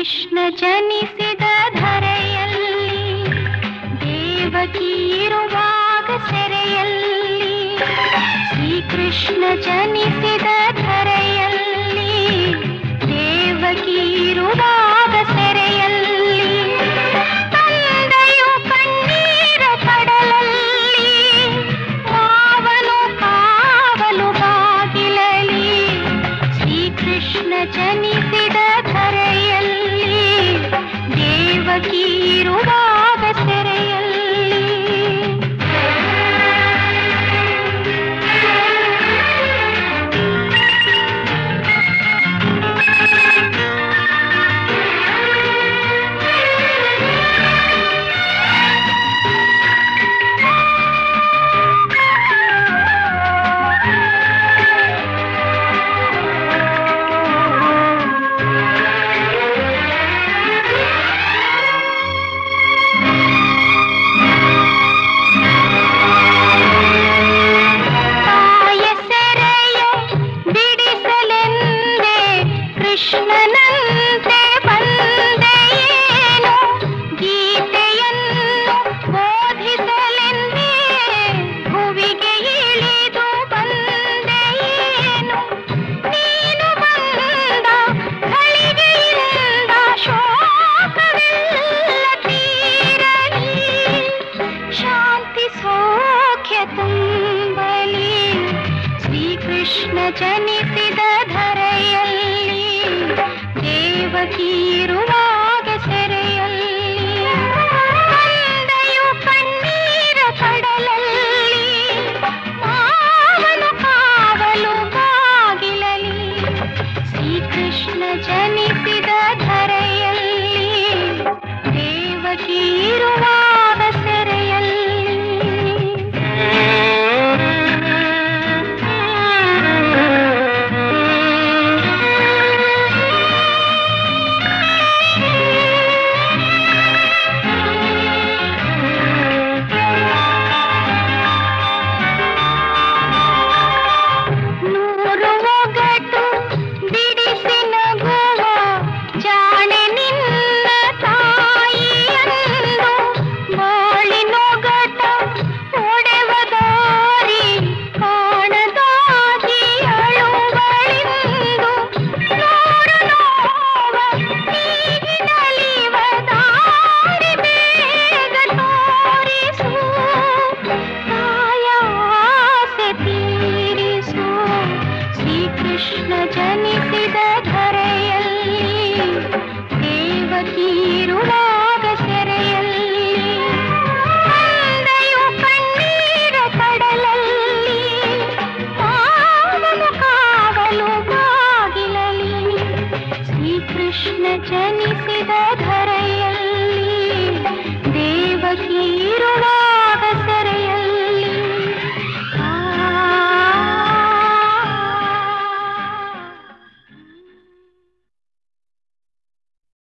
ಕೃಷ್ಣ ಜನಿಸಿದ ಧರೆಯಲ್ಲಿ ದೇವಕಿ ಇರುವಾಗ ಸೆರೆಯಲ್ಲಿ ಶ್ರೀಕೃಷ್ಣ ಜನಿಸಿದ ಧರೆಯಲ್ಲಿ ದೇವಕಿ ಇರುವಾಗ ಸೆರೆಯಲ್ಲಿ ತಂದೆಯು ಕಣ್ಣೀರ ಕಡಲಲ್ಲಿ ಮಾವನು ಕಾವಲು ಬಾಗಿಲಲಿ ಶ್ರೀಕೃಷ್ಣ ಜನಿಸಿದ ಧರೆಯಲ್ಲಿ ದೇವಕಿ ಇರುವಾಗ ಸೆರೆಯಲ್ಲಿ ತಾಯ ಸೆರೆಯ ಬಿಡಿಸಲೆಂದೇ ಕೃಷ್ಣನಂತೆ ಬಂದೆಯೇನು ಗೀತೆಯನ್ನು ಬೋಧಿಸಲೆಂದೇ ಭುವಿಗೆ ಇಳಿದು ಬಂದೆಯೇನು ನೀನು ಬಂದ ಘಳಿಗೆಯಿಂದ ಶೋಕವೆಲ್ಲ ತೀರಲಿ ಶಾಂತಿ ಸೌಖ್ಯ ತುಂಬಲಿ ಶ್ರೀಕೃಷ್ಣ ಜನಿಸಿದ ಧರೆಯಲ್ಲಿ ದೇವಕಿ ಇರುವಾಗ ಸೆರೆಯಲ್ಲಿ ತಂದೆಯು ಕಣ್ಣೀರ ಕಡಲಲ್ಲಿ ಮಾವನು ಕಾವಲು ಬಾಗಿಲಲಿ ಶ್ರೀಕೃಷ್ಣ ಜನಿಸಿದ ಧರೆಯಲ್ಲಿ ದೇವಕಿ ಇರುವಾಗ ಸೆರೆಯಲ್ಲಿ ನೂರು ಒಗಟು ಬಿಡಿಸಿ ನಗುವ ಜಾಣೆ ನಿನ್ನ ತಾಯಿಯಂದು ಬಾಳಿನೊಗಟ ಒಡೆವ ದಾರಿ ಕಾಣದಾಗಿ ಅಳುವಳಿಂದು ನೋಡು ನೋವ ನೀಗಿನಲಿವ ದಾರಿ ಬೇಗ ತೋರಿಸು ತಾಯ ಆಸೆ ತೀರಿಸು ಶ್ರೀಕೃಷ್ಣ ಜನಿಸಿದ ಧರೆಯಲ್ಲಿ ದೇವಕಿ ಇರುವಾಗ ಸೆರೆಯಲ್ಲಿ ತಂದೆಯು ಕಣ್ಣೀರ ಕಡಲಲ್ಲಿ ಮಾವನು ಕಾವಲು ಬಾಗಿಲಲಿ ಶ್ರೀಕೃಷ್ಣ ಜನಿಸಿದ